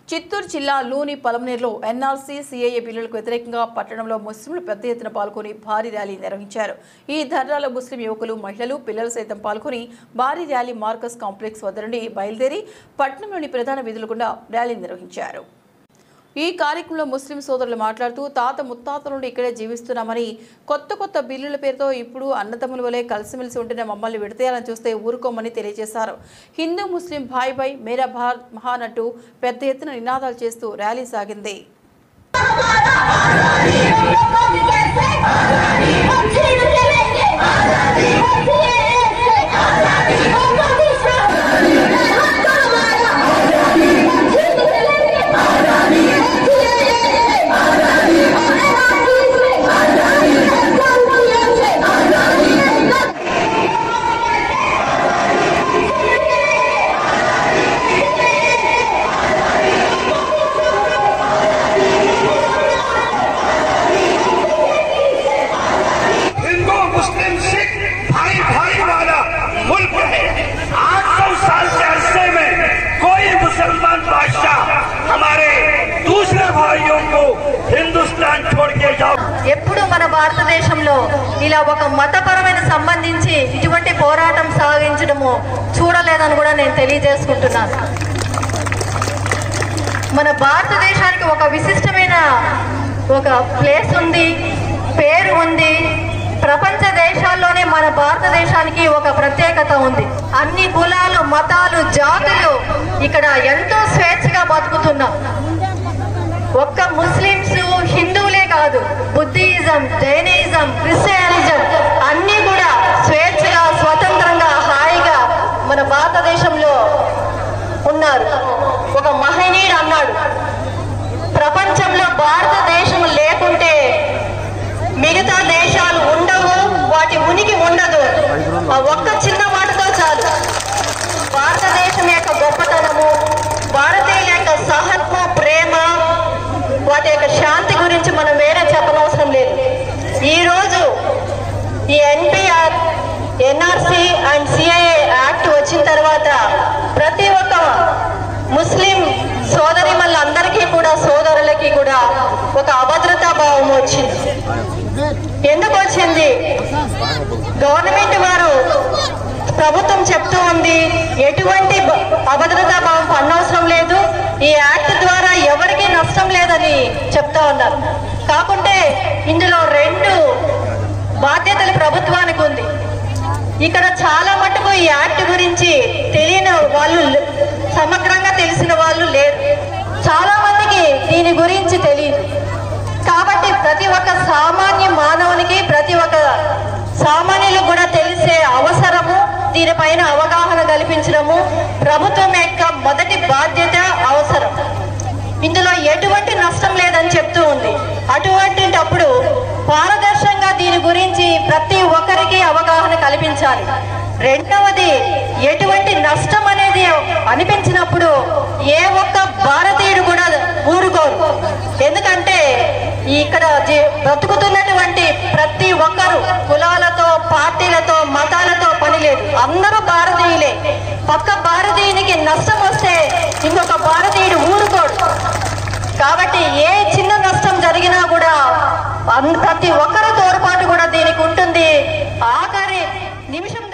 చిత్తూరు జిల్లా లూని పలమనేరులో NRC CAA బిల్లులకు వ్యతిరేకంగా పట్టణంలో ముస్లింలు పెద్ద ఎత్తున పాల్గొని భారీ ర్యాలీ నిర్వహించారు ఈ ధర్నాలో ముస్లిం యువకులు మహిళలు పిల్లలు సైతం పాల్గొని భారీ ర్యాలీ మార్కస్ కాంప్లెక్స్ వద్ద నుండి బయలుదేరి పట్టణంలోని ప్రధాన వీధుల గుండా ర్యాలీ నిర్వహించారు ఈ కార్యక్రమంలో ముస్లిం సోదరులు మాట్లాడుతూ తాత ముత్తాతల నుండి ఇక్కడే జీవిస్తున్నామని కొత్త కొత్త బిల్లుల పేరుతో ఇప్పుడు అన్నదమ్ముల వలె కలిసిమెలిసి ఉంటున్న మమ్మల్ని విడతేయాలని చూస్తే ఊరుకోమని తెలియజేశారు హిందూ ముస్లిం భాయ్ భాయ్ మేరా భారత్ మహాన్ అంటూ పెద్ద ఎత్తున నినాదాలు చేస్తూ ర్యాలీ సాగింది हिंदू मुस्लिम सिख भाई भाई वाला मुल्क है आठ सौ साल के अरसे में कोई मुसलमान बादशाह हमारे दूसरे भाइयों को हिंदुस्तान छोड़ के जाओ ఎప్పుడు మన భారతదేశంలో ఇలా ఒక మతపరమైన సంబంధించి ఇటువంటి పోరాటం సాగించడము చూడలేదని కూడా నేను తెలియజేసుకుంటున్నాను మన భారతదేశానికి ఒక విశిష్టమైన ఒక ప్లేస్ ఉంది పేరు ఉంది ప్రపంచ దేశాల్లోనే మన భారతదేశానికి ఒక ప్రత్యేకత ఉంది అన్ని కులాలు మతాలు జాతులు ఇక్కడ ఎంతో స్వేచ్ఛగా బతుకుతున్నాం ఒక్క ముస్లిమ్స్ హిందువులే కాదు బుద్ధిజం జైనిజం క్రిస్టియానిజం అన్నీ కూడా స్వేచ్ఛగా స్వతంత్రంగా హాయిగా మన భారతదేశంలో ఉన్నారు ఒక మహనీయుడు అన్నాడు ప్రపంచంలో భారతదేశం లేకుంటే మిగతా దేశాలు ఉండవు వాటి ఉనికి ఉండదు ఆ ఒక్క చిన్న మాటతో చాలు భారతదేశం యొక్క గొప్పతనము భారతీయుల యొక్క సహత్వ ప్రేమ వాటి యొక్క శాంతి గురించి మనం వేరే చెప్పనవసరం లేదు ఈ రోజు ఈ NPR NRC and CAA act వచ్చిన తర్వాత ప్రతి ఒక్క ముస్లిం సోదరిమల్లందరికీ కూడా సోదరులకి కూడా ఒక అభద్రతా భావం వచ్చింది ఎందుకు వచ్చింది గవర్నమెంట్ వారు ప్రభుత్వం చెప్తూ ఉంది ఎటువంటి బ- అభద్రతా భావం పన్నవసరం లేదు ఈ యాక్ట్ ద్వారా ఎవరికీ నష్టం లేదని చెప్తా ఉన్నారు కాకుంటే ఇందులో రెండు బాధ్యతలు ప్రభుత్వానికి ఉంది ఇక్కడ చాలా మటుకు ఈ యాక్ట్ గురించి తెలియని వాళ్ళు లే- సమగ్రంగా తెలిసిన వాళ్ళు లేరు చాలా మందికి దీని గురించి తెలియదు కాబట్టి ప్రతి ఒక్క సామాన్య మానవునికి ప్రతి ఒక్క సామాన్యులకు కూడా తెలిసే అవసరము దీనిపైన అవగాహన కల్పించడము ప్రభుత్వం యొక్క మొదటి బాధ్యత అవసరం ఇందులో ఎటువంటి నష్టం లేదని చెప్తూ ఉంది అటువంటిటప్పుడు పారదర్శకంగా దీని గురించి ప్రతి ఒక్కరికి అవగాహన కల్పించాలి రెండవది ఎటువంటి నష్టం అనేది అనిపించినప్పుడు ఏ ఒక్క భారతీయుడు కూడా ఊరుకోరు ఎందుకంటే ఇక్కడ జీ- బ్రతుకుతున్నటువంటి ప్రతి ఒక్కరు కులాలతో పార్టీలతో మతాలతో పని లేదు అందరూ భారతీయులే పక్క భారతీయునికి నష్టం వస్తే ఇంకొక భారతీయుడు ఊరుకోడు కాబట్టి ఏ చిన్న నష్టం జరిగినా కూడా అన్- ప్రతి ఒక్కరి తోడ్పాటు కూడా దీనికి ఉంటుంది ఆఖరి నిమిషం